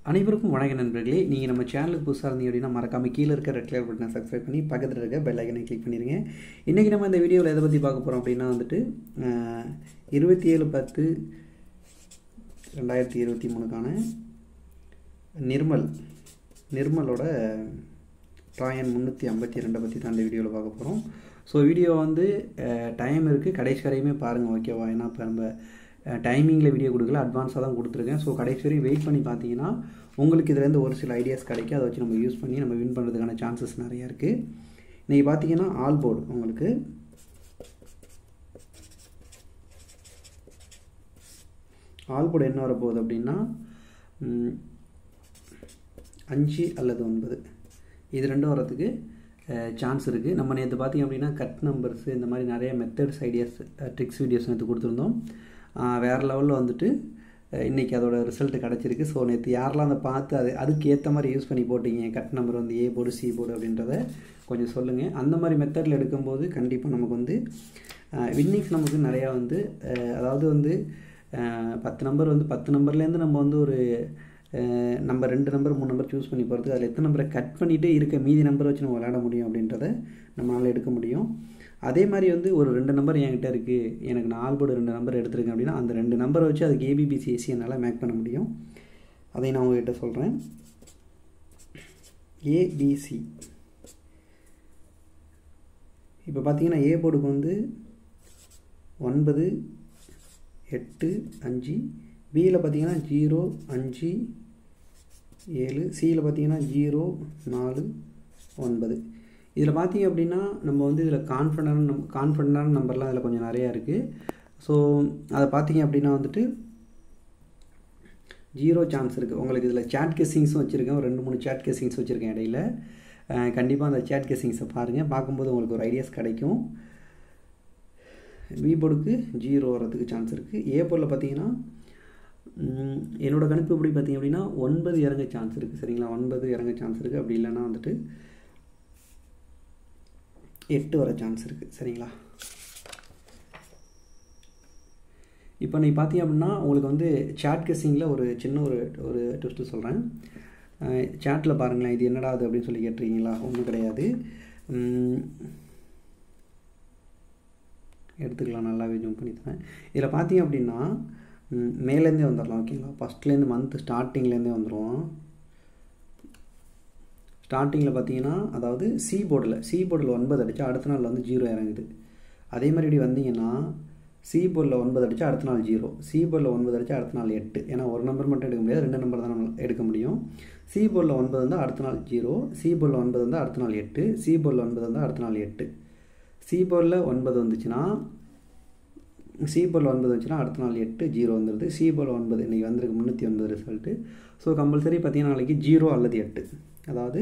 அனைவருக்கும் வணக்க நண்பர்களே நீங்கள் நம்ம சேனலுக்கு புதுசாக இருந்தீங்க அப்படின்னா மறக்காமல் கீழே இருக்க ரெட் கலர் பட்டனை சப்ஸ்கிரைப் பண்ணி பக்கத்தில் இருக்க பெல் ஐக்கனை கிளிக் பண்ணிடுங்க இன்றைக்கி நம்ம இந்த வீடியோவில் எதை பற்றி பார்க்க போகிறோம் அப்படின்னா வந்துட்டு அஹ், இருபத்தி ஏழு பத்து ரெண்டாயிரத்தி இருபத்தி மூணுக்கான நிர்மல் நிர்மலோட ட்ராயன் முந்நூற்றி ஐம்பத்தி ரெண்டை பற்றி தான் இந்த வீடியோவில் பார்க்க போகிறோம் ஸோ வீடியோ வந்து டைம் இருக்குது கடைசி வரையுமே பாருங்கள் ஓகேவா ஏன்னா இப்போ நம்ம டைமிங்கில் வீடியோ கொடுக்கல அட்வான்ஸாக தான் கொடுத்துருக்கேன் ஸோ கடைசி வரையும் வெயிட் பண்ணி பார்த்தீங்கன்னா உங்களுக்கு இதுலேருந்து ஒரு சில ஐடியாஸ் கிடைக்கும் அதை வச்சு நம்ம யூஸ் பண்ணி நம்ம வின் பண்ணுறதுக்கான சான்சஸ் நிறையா இருக்குது இன்றைக்கி பார்த்தீங்கன்னா ஆல் போர்டு உங்களுக்கு ஆல் போர்டு என்ன வரப்போகுது அப்படின்னா ம், அஞ்சு அல்லது ஒன்பது இது ரெண்டும் வரதுக்கு சான்ஸ் இருக்குது நம்ம நேற்று பார்த்தீங்க அப்படின்னா கட் நம்பர்ஸ் இந்த மாதிரி நிறைய மெத்தட்ஸ் ஐடியாஸ் ட்ரிக்ஸ் வீடியோஸ் நேற்று கொடுத்துருந்தோம் அஹ், வேறு லெவலில் வந்துட்டு அஹ், இன்னைக்கு அதோட ரிசல்ட் கிடச்சிருக்கு ஸோ நேற்று யாரெல்லாம் அதை பார்த்து அது அதுக்கு ஏற்ற மாதிரி யூஸ் பண்ணி போட்டீங்க கட் நம்பர் வந்து ஏ போர்டு சி போர்டு அப்படின்றத கொஞ்சம் சொல்லுங்கள் அந்த மாதிரி மெத்தடில் எடுக்கும்போது கண்டிப்பாக நமக்கு வந்து வின்னிங்ஸ் நமக்கு நிறையா வந்து அஹ், அதாவது வந்து அஹ், பத்து நம்பர் வந்து பத்து நம்பர்லேருந்து நம்ம வந்து ஒரு அஹ், நம்ம ரெண்டு நம்பர் மூணு நம்பர் சூஸ் பண்ணி போகிறது அதில் எத்தனை நம்பரை கட் பண்ணிவிட்டு இருக்க மீதி நம்பரை வச்சு நம்ம விளையாட முடியும் அப்படின்றத நம்மளால் எடுக்க முடியும் அதே மாதிரி வந்து ஒரு ரெண்டு நம்பர் என்கிட்ட இருக்குது எனக்கு நான் ஆல்போர்டு ரெண்டு நம்பர் எடுத்திருக்கேன் அப்படின்னா அந்த ரெண்டு நம்பரை வச்சு அதுக்கு ஏபிபிசிஎஸ்சி என்னால் மேக் பண்ண முடியும் அதை நான் உங்ககிட்ட சொல்கிறேன் ஏபிசி இப்போ பார்த்தீங்கன்னா ஏ போர்டுக்கு வந்து ஒன்பது எட்டு அஞ்சு பியில் பார்த்தீங்கன்னா ஜீரோ அஞ்சு ஏழு சியில் பார்த்தீங்கன்னா ஜீரோ நாலு ஒன்பது இதில் பார்த்தீங்க அப்படின்னா நம்ம வந்து இதில் கான்ஃபிடண்டான நம் கான்ஃபிடண்டான நம்பர்லாம் இதில் கொஞ்சம் நிறையா இருக்குது ஸோ அதை பார்த்தீங்க அப்படின்னா வந்துட்டு ஜீரோ சான்ஸ் இருக்குது உங்களுக்கு இதில் சேட் கெஸ்ஸிங்ஸும் வச்சுருக்கேன் ஒரு ரெண்டு மூணு சேட் கெஸ்ஸிங்ஸ் வச்சுருக்கேன் இடையில கண்டிப்பாக அந்த சேட் கெஸ்ஸிங்ஸை பாருங்கள் பார்க்கும்போது உங்களுக்கு ஒரு ஐடியாஸ் கிடைக்கும் பி போர்டுக்கு ஜீரோ வர்றதுக்கு சான்ஸ் இருக்குது ஏ போர்டில் பார்த்தீங்கன்னா ம், என்னோட கணிப்பு எப்படி பார்த்தீங்க அப்படின்னா ஒன்பது இறங்க சான்ஸ் இருக்குது சரிங்களா ஒன்பது இறங்க சான்ஸ் இருக்குது அப்படி இல்லைன்னா வந்துட்டு எட்டு வர சான்ஸ் இருக்குது சரிங்களா இப்போ நீ பார்த்தீங்க அப்படின்னா உங்களுக்கு வந்து சேட் கெஸ்ஸிங்கில் ஒரு சின்ன ஒரு ஒரு ட்விஸ்ட்டு சொல்கிறேன் சேட்டில் பாருங்களேன் இது என்னடா அது அப்படின்னு சொல்லி கேட்டிருக்கீங்களா ஒன்றும் கிடையாது ம், எடுத்துக்கலாம் நல்லாவே ஜூம் பண்ணி தரேன் இதில் பார்த்தீங்க அப்படின்னா ம், மேலேருந்தே வந்துடலாம் ஓகேங்களா ஃபஸ்ட்லேருந்து மந்த் ஸ்டார்டிங்லேருந்தே வந்துடுவோம் ஸ்டார்டிங்கில் பார்த்தீங்கன்னா அதாவது சி போர்டில் சி போர்டில் ஒன்பது அடித்தா அடுத்த நாள் வந்து ஜீரோ இறங்குது அதே மாதிரி இப்படி வந்தீங்கன்னா சி போர்டில் ஒன்பது அடித்தா அடுத்த நாள் ஜீரோ சி போர்டில் ஒன்பது அடித்தா அடுத்த நாள் எட்டு ஏன்னா ஒரு நம்பர் மட்டும் எடுக்க முடியாது ரெண்டு நம்பர் தான் நம்ம எடுக்க முடியும் சி போர்டில் ஒன்பது வந்தால் அடுத்த நாள் ஜீரோ சி போர்டில் ஒன்பது வந்தால் அடுத்த நாள் எட்டு சி போர்டில் ஒன்பது வந்தால் அடுத்த நாள் எட்டு சி போர்டில் ஒன்பது வந்துச்சுன்னா சி போர்டில் ஒன்பது வந்துச்சுன்னா அடுத்த நாள் எட்டு ஜீரோ வந்துடுது சி போர்டில் ஒன்பது இன்றைக்கி வந்திருக்கு முந்நூற்றி ஒன்பது ரிசல்ட்டு ஸோ கம்பல்சரி பார்த்தீங்கன்னா நாளைக்கு ஜீரோ அல்லது எட்டு அதாவது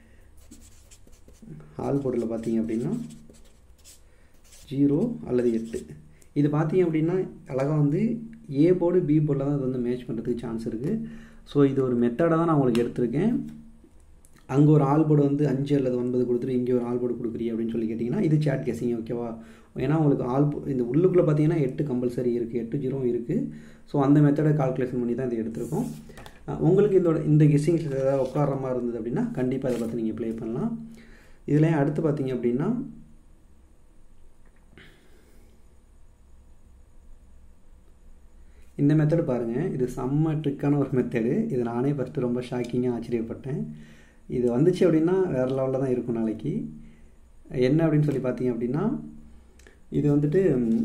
ஆல் போர்டில் பார்த்தீங்க அப்படின்னா ஜீரோ அல்லது எட்டு இது பார்த்தீங்க அப்படின்னா அழகாக வந்து ஏ போர்டு பி போர்டில் தான் இது வந்து மேட்ச் பண்ணுறதுக்கு சான்ஸ் இருக்குது ஸோ இது ஒரு மெத்தடாக தான் நான் உங்களுக்கு எடுத்திருக்கேன் அங்கே ஒரு ஆல் போர்டு வந்து அஞ்சு அல்லது ஒன்பது கொடுத்துட்டு இங்கே ஒரு ஆல் போர்டு கொடுக்குறீ அப்படின்னு சொல்லி கேட்டிங்கன்னா இது சேட் கெஸிங் ஓகேவா ஏன்னா உங்களுக்கு ஆல் போ- இந்த உள்ளுக்குள்ளே பார்த்தீங்கன்னா எட்டு கம்பல்சரி இருக்குது எட்டு ஜீரோ இருக்குது ஸோ அந்த மெத்தடை கால்குலேஷன் பண்ணி தான் இதை எடுத்திருக்கோம் அஹ் உங்களுக்கு இதோட இந்த கெஸ்ஸிங்ஸ் ஏதாவது உட்கார மாதிரி இருந்தது அப்படின்னா கண்டிப்பாக இதை பார்த்து நீங்கள் ப்ளே பண்ணலாம் இதில் அடுத்து பார்த்தீங்க அப்படின்னா இந்த மெத்தடு பாருங்கள் இது செம்ம ட்ரிக்கான ஒரு மெத்தடு இது நானே ஃபஸ்ட்டு ரொம்ப ஷாக்கிங்காக ஆச்சரியப்பட்டேன் இது வந்துச்சு அப்படின்னா வேறு லெவலில் தான் இருக்கும் நாளைக்கு என்ன அப்படின்னு சொல்லி பார்த்தீங்க அப்படின்னா இது வந்துட்டு ம்,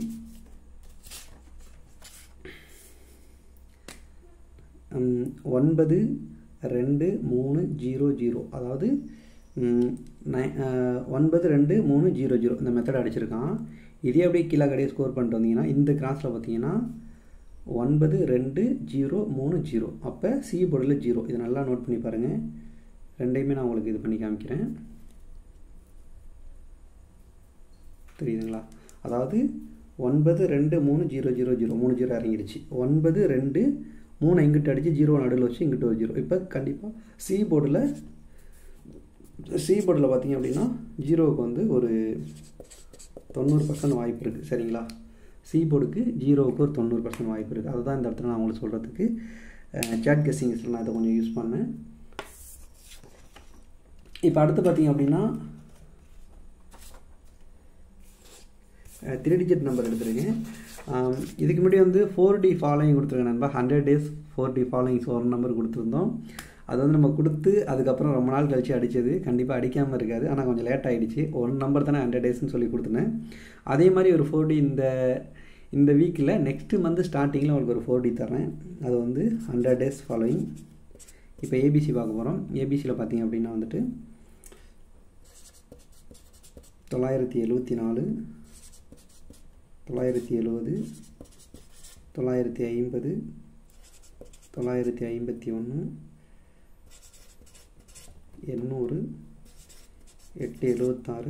ம், ஒன்பது ரெண்டு மூணு ஜீரோ ஜீரோ அதாவது ம், நை- அஹ், ஒன்பது ரெண்டு மூணு ஜீரோ ஜீரோ இந்த மெத்தட் அடிச்சிருக்கான் இதே அப்படியே கீழே கடையே ஸ்கோர் பண்ணிட்டு வந்தீங்கன்னா இந்த கிராஸில் பார்த்தீங்கன்னா ஒன்பது ரெண்டு ஜீரோ மூணு ஜீரோ அப்போ சி போர்டில் ஜீரோ இதை நல்லா நோட் பண்ணி பாருங்கள் ரெண்டையுமே நான் உங்களுக்கு இது பண்ணி காமிக்கிறேன் தெரியுதுங்களா அதாவது ஒன்பது ரெண்டு மூணு ஜீரோ ஜீரோ ஜீரோ மூணு ஜீரோ இறங்கிடுச்சு ஒன்பது ரெண்டு மூணு இங்கிட்டு அடித்து ஜீரோ நடுவில் வச்சு இங்கிட்டு ஒரு ஜீரோ இப்போ கண்டிப்பாக சி போர்டில் சி போர்டில் பார்த்தீங்க அப்படின்னா ஜீரோவுக்கு வந்து ஒரு தொண்ணூறு பர்சன்ட் வாய்ப்பு இருக்குது சரிங்களா சி போர்டுக்கு ஜீரோவுக்கு ஒரு தொண்ணூறு பர்சன்ட் வாய்ப்பு இருக்குது அதுதான் இந்த இடத்துல நான் உங்களுக்கு சொல்கிறதுக்கு சேட் கெஸ்ஸிங்ஸில் நான் இதை கொஞ்சம் யூஸ் பண்ணேன் இப்போ அடுத்து பார்த்தீங்க அப்படின்னா த்ரீ டிஜிட் நம்பர் எடுத்துருக்கேன் இதுக்கு முன்னாடி வந்து ஃபோர் டி ஃபாலோயிங் கொடுத்துருக்கேன் நண்பா hundred days four D followings ஒரு நம்பர் கொடுத்துருந்தோம் அது வந்து நம்ம கொடுத்து அதுக்கப்புறம் ரொம்ப நாள் கழித்து அடித்தது கண்டிப்பாக அடிக்காமல் இருக்காது ஆனால் கொஞ்சம் லேட் ஆகிடுச்சு ஒரு நம்பர் தானே ஹண்ட்ரட் டேஸ்னு சொல்லி கொடுத்துனேன் அதே மாதிரி ஒரு ஃபோர் டி இந்த இந்த வீக்கில் நெக்ஸ்ட்டு மந்த் ஸ்டார்டிங்கில் உங்களுக்கு ஒரு ஃபோர் டி தரேன் அது வந்து ஹண்ட்ரட் டேஸ் ஃபாலோயிங் இப்போ ஏபிசி பார்க்க போகிறோம் ஏபிசியில் பார்த்தீங்க அப்படின்னா வந்துட்டு தொள்ளாயிரத்தி எழுபத்தி நாலு தொள்ளாயிரத்தி எழுபது தொள்ளாயிரத்தி ஐம்பது தொள்ளாயிரத்தி ஐம்பத்தி ஒன்று எண்ணூறு எட்டு எழுபத்தாறு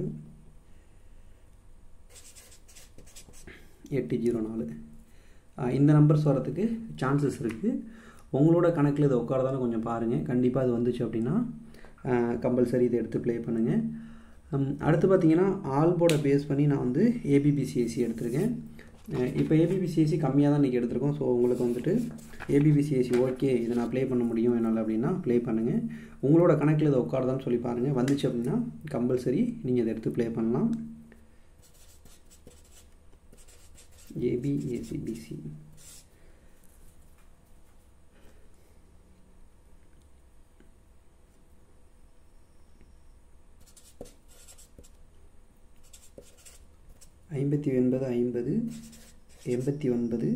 எட்டு ஜீரோ நாலு இந்த நம்பர்ஸ் வரத்துக்கு சான்சஸ் இருக்குது உங்களோட கணக்கில் இதை உட்காரதானே கொஞ்சம் பாருங்கள் கண்டிப்பாக அது வந்துச்சு அப்படின்னா கம்பல்சரி இதை எடுத்து ப்ளே பண்ணுங்கள் அடுத்து பார்த்தீங்கன்னா ஆல்போட பேஸ் பண்ணி நான் வந்து ஏபிபிசிஎஸ்சி எடுத்திருக்கேன் இப்போ ஏபிபிசிஎஸ்சி கம்மியாக தான் இன்றைக்கி எடுத்திருக்கோம் ஸோ உங்களுக்கு வந்துட்டு ஏபிபிசிஎஸ்சி ஓகே இதை நான் ப்ளே பண்ண முடியும் என்னால் அப்படின்னா ப்ளே பண்ணுங்கள் உங்களோட கணக்கில் இதை உட்காரதான்னு சொல்லி பாருங்கள் வந்துச்சு அப்படின்னா கம்பல்சரி நீங்கள் இதை எடுத்து ப்ளே பண்ணலாம் ஏபிஏசிபிசி ஐம்பத்தி ஒன்பது ஐம்பது எண்பத்தி ஒன்பது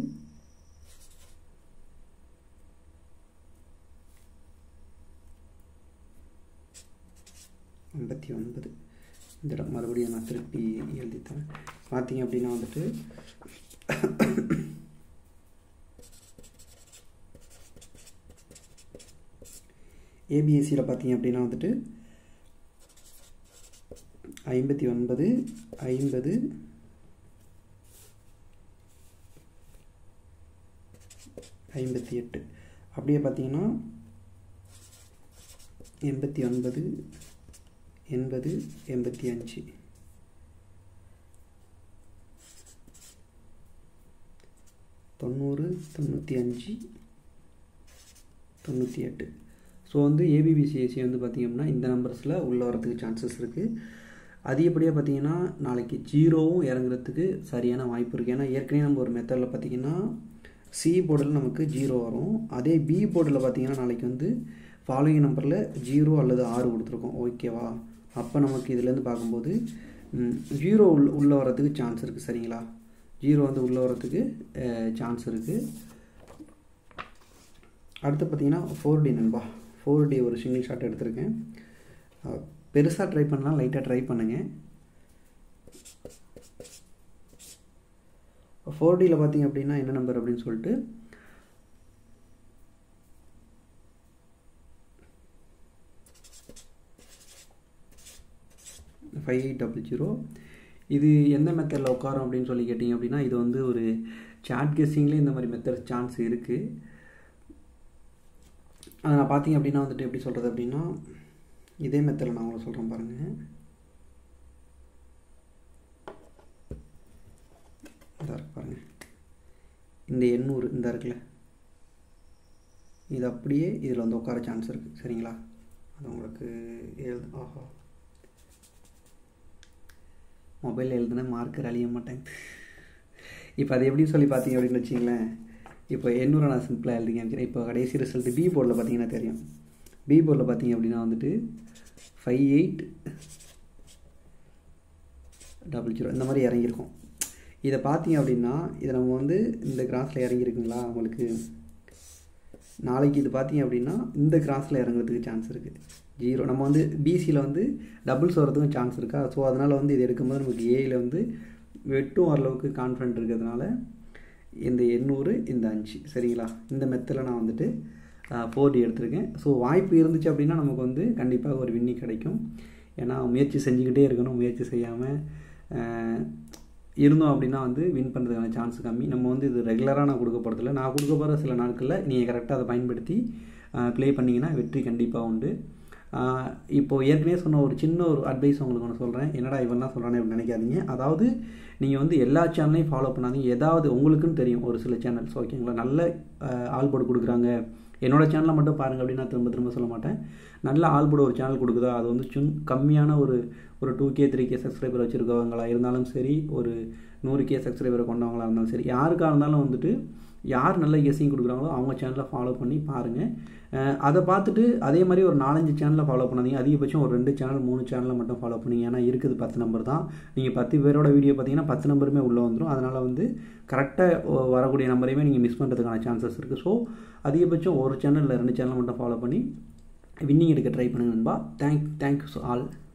ஐம்பத்தி ஒன்பது இந்த இடம் மறுபடியும் நான் திருப்பி எழுதித்தரேன் பார்த்தீங்க அப்படின்னா வந்துட்டு ஏபிஎஸ்சியில் பார்த்தீங்க அப்படின்னா வந்துட்டு ஐம்பத்தி ஒன்பது ஐம்பது ஐம்பத்தி எட்டு அப்படியே பார்த்தீங்கன்னா எண்பத்தி ஒன்பது எண்பது எண்பத்தி அஞ்சு தொண்ணூறு தொண்ணூற்றி அஞ்சு தொண்ணூற்றி எட்டு ஸோ வந்து ஏபிபிசிஎஸ்சி வந்து பார்த்திங்க அப்படின்னா இந்த நம்பர்ஸில் உள்ளே வரதுக்கு சான்சஸ் இருக்குது அதிகப்படியாக பார்த்தீங்கன்னா நாளைக்கு ஜீரோவும் இறங்குறதுக்கு சரியான வாய்ப்பு இருக்குது ஏன்னா ஏற்கனவே நம்ம ஒரு மெத்தடில் பார்த்திங்கன்னா சி போர்டில் நமக்கு ஜீரோ வரும் அதே பி போர்டில் பார்த்தீங்கன்னா நாளைக்கு வந்து ஃபாலோயிங் நம்பரில் ஜீரோ அல்லது ஆறு கொடுத்துருக்கோம் ஓகேவா அப்போ நமக்கு இதுலேருந்து பார்க்கும்போது ஜீரோ உள்ள உள்ளே வரதுக்கு சான்ஸ் இருக்குது சரிங்களா ஜீரோ வந்து உள்ளே வரதுக்கு சான்ஸ் இருக்குது அடுத்து பார்த்தீங்கன்னா ஃபோர் டி நண்பா ஃபோர் டி ஒரு சிங்கிள் ஷாட் எடுத்திருக்கேன் பெருசாக ட்ரை பண்ணலாம் லைட்டாக ட்ரை பண்ணுங்கள் ஃபோர் டியில் பார்த்தீங்க அப்படின்னா என்ன நம்பர் அப்படின்னு சொல்லிட்டு ஃபைவ் எயிட் டபுள் ஜீரோ இது எந்த மெத்தடில் உட்காரும் அப்படின்னு சொல்லி கேட்டிங்க அப்படின்னா இது வந்து ஒரு சாட் கெஸ்ஸிங்லேயே இந்த மாதிரி மெத்தட் சான்ஸ் இருக்குது அதை நான் பார்த்தீங்க அப்படின்னா வந்துட்டு எப்படி சொல்கிறது அப்படின்னா இதே மெத்தடில் நான் உங்களை சொல்கிறேன் பாருங்கள் இதாக இருக்கு பாருங்கள் இந்த எண்ணூறு இந்த இருக்குல்ல இது அப்படியே இதில் வந்து உட்கார சான்ஸ் இருக்குது சரிங்களா அது உங்களுக்கு எழுது ஆஹா மொபைலில் எழுதுனா மார்க்கர் அழிய மாட்டேன் இப்போ அது எப்படி சொல்லி பார்த்தீங்க அப்படின்னு வச்சிங்களேன் இப்போ எண்ணூறு நான் சிம்பிளாக எழுதிங்க இப்போ கடைசி ரிசல்ட்டு பி போர்டில் பார்த்தீங்கன்னா தெரியும் பி போர்டில் பார்த்தீங்க அப்படின்னா வந்துட்டு ஃபைவ் எயிட் டபுள் ஜீரோ இந்த மாதிரி இறங்கியிருக்கும் இதை பார்த்தீங்க அப்படின்னா இதை நம்ம வந்து இந்த கிராஸில் இறங்கியிருக்குங்களா உங்களுக்கு நாளைக்கு இது பார்த்தீங்க அப்படின்னா இந்த கிராஸில் இறங்குறதுக்கு சான்ஸ் இருக்குது ஜீரோ நம்ம வந்து பிசியில் வந்து டபுள்ஸ் வரதுக்கும் சான்ஸ் இருக்கா ஸோ அதனால் வந்து இது எடுக்கும்போது நமக்கு ஏயில் வந்து வெட்டும் ஓரளவுக்கு கான்ஃபிடென்ட் இருக்கிறதுனால இந்த எண்ணூறு இந்த அஞ்சு சரிங்களா இந்த மெத்தில் நான் வந்துட்டு ஃபோர் டி எடுத்திருக்கேன் ஸோ வாய்ப்பு இருந்துச்சு அப்படின்னா நமக்கு வந்து கண்டிப்பாக ஒரு வின்னி கிடைக்கும் ஏன்னா முயற்சி செஞ்சுக்கிட்டே இருக்கணும் முயற்சி செய்யாமல் இருந்தோம் அப்படின்னா வந்து வின் பண்ணுறதுக்கான சான்ஸ் கம்மி நம்ம வந்து இது ரெகுலராக நான் கொடுக்க போகிறதில்ல நான் கொடுக்க போகிற சில நாட்களில் நீங்கள் கரெக்டாக அதை பயன்படுத்தி ப்ளே பண்ணிங்கன்னா வெற்றி கண்டிப்பாக உண்டு இப்போது ஏற்கனவே சொன்ன ஒரு சின்ன ஒரு அட்வைஸ் உங்களுக்கு ஒன்று சொல்கிறேன் என்னடா இவன் தான் சொல்கிறானே அப்படின்னு நினைக்காதீங்க அதாவது நீங்கள் வந்து எல்லா சேனலையும் ஃபாலோ பண்ணாதீங்க ஏதாவது உங்களுக்குன்னு தெரியும் ஒரு சில சேனல்ஸ் ஓகேங்களா நல்ல ஆல்போர்டு கொடுக்குறாங்க என்னோட சேனலை மட்டும் பாருங்கள் அப்படின்னு நான் திரும்ப திரும்ப சொல்ல மாட்டேன் நல்ல ஆள்பட ஒரு சேனல் கொடுக்குதா அது வந்து சும் கம்மியான ஒரு ஒரு two K three K subscriber வச்சுருக்கவங்களா இருந்தாலும் சரி ஒரு நூறு கே சப்ஸ்கிரைபரை கொண்டவங்களா இருந்தாலும் சரி யாருக்காக இருந்தாலும் வந்துட்டு யார் நல்ல கெஸ்ஸிங் கொடுக்குறாங்களோ அவங்க சேனலை ஃபாலோ பண்ணி பாருங்கள் அதை பார்த்துட்டு அதே மாதிரி ஒரு நாலஞ்சு சேனலை ஃபாலோ பண்ணாதீங்க அதிகபட்சம் ஒரு ரெண்டு சேனல் மூணு சேனலை மட்டும் ஃபாலோ பண்ணிங்க ஏன்னா இருக்குது பத்து நம்பர் தான் நீங்கள் பத்து பேரோட வீடியோ பார்த்தீங்கன்னா பத்து நம்பருமே உள்ளே வந்துடும் அதனால் வந்து கரெக்டாக வரக்கூடிய நம்பரையுமே நீங்கள் மிஸ் பண்ணுறதுக்கான சான்சஸ் இருக்குது ஸோ அதிகபட்சம் ஒரு சேனல் இல்லை ரெண்டு சேனல் மட்டும் ஃபாலோ பண்ணி வின்னிங் எடுக்க ட்ரை பண்ணுங்க நண்பா தேங்க் தேங்க்யூ ஆல்